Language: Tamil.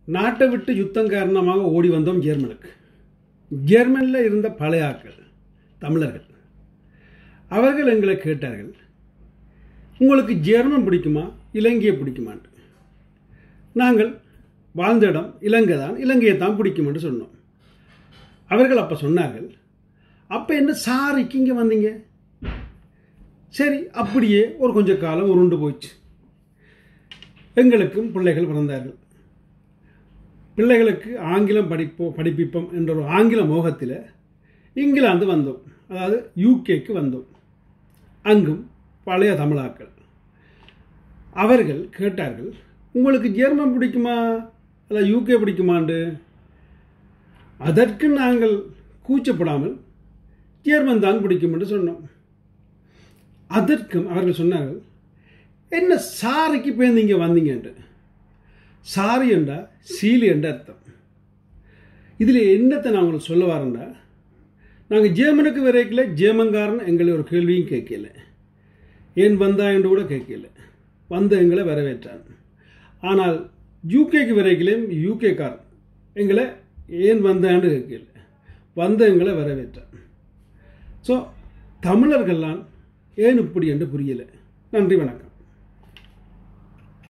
நாட்டை விட்டு யுத்தம் காரணமாக ஓடி வந்தோம் ஜெர்மனுக்கு ஜெர்மனில் இருந்த பழைய ஆட்கள் தமிழர்கள் அவர்கள் எங்களை கேட்டார்கள் உங்களுக்கு ஜெர்மன் பிடிக்குமா இலங்கையை பிடிக்குமான்னு நாங்கள் வாழ்ந்த இடம் இலங்கை தான் இலங்கையை தான் பிடிக்கும் என்று சொன்னோம் அவர்கள் அப்போ சொன்னார்கள் அப்போ என்ன சாரிக்கு இங்கே வந்தீங்க சரி அப்படியே ஒரு கொஞ்ச காலம் உருண்டு போச்சு எங்களுக்கும் பிள்ளைகள் பிறந்தார்கள் பிள்ளைகளுக்கு ஆங்கிலம் படிப்போ படிப்பிப்போம் என்ற ஒரு ஆங்கில மோகத்தில் இங்கிலாந்து வந்தோம் அதாவது யூகேக்கு வந்தோம் அங்கும் பழைய தமிழாக்கள் அவர்கள் கேட்டார்கள் உங்களுக்கு ஜெர்மன் பிடிக்குமா அல்ல யூகே பிடிக்குமாண்டு அதற்கு நாங்கள் கூச்சப்படாமல் ஜெர்மன் தான் பிடிக்கும் என்று சொன்னோம் அதற்கும் அவர்கள் சொன்னார்கள் என்ன சாரிக்கு போய் இங்கே வந்தீங்க என்று சாரி என்றா சீலி என்ற அர்த்தம் இதில் என்னத்தை நான் உங்களுக்கு சொல்ல வரேன்டா நாங்கள் ஜேமனுக்கு வரைக்கல ஜேமன்காரன் எங்களை ஒரு கேள்வியும் கேட்கல ஏன் வந்தா என்று கூட கேட்கல வந்த எங்களை வரவேற்றான் ஆனால் யூகேக்கு வரைக்கலையும் யூகேக்காரன் எங்களை ஏன் வந்தான்னு கேட்கல வந்த எங்களை வரவேற்றான் ஸோ தமிழர்கள்லாம் ஏன் இப்படி என்று புரியலை நன்றி வணக்கம்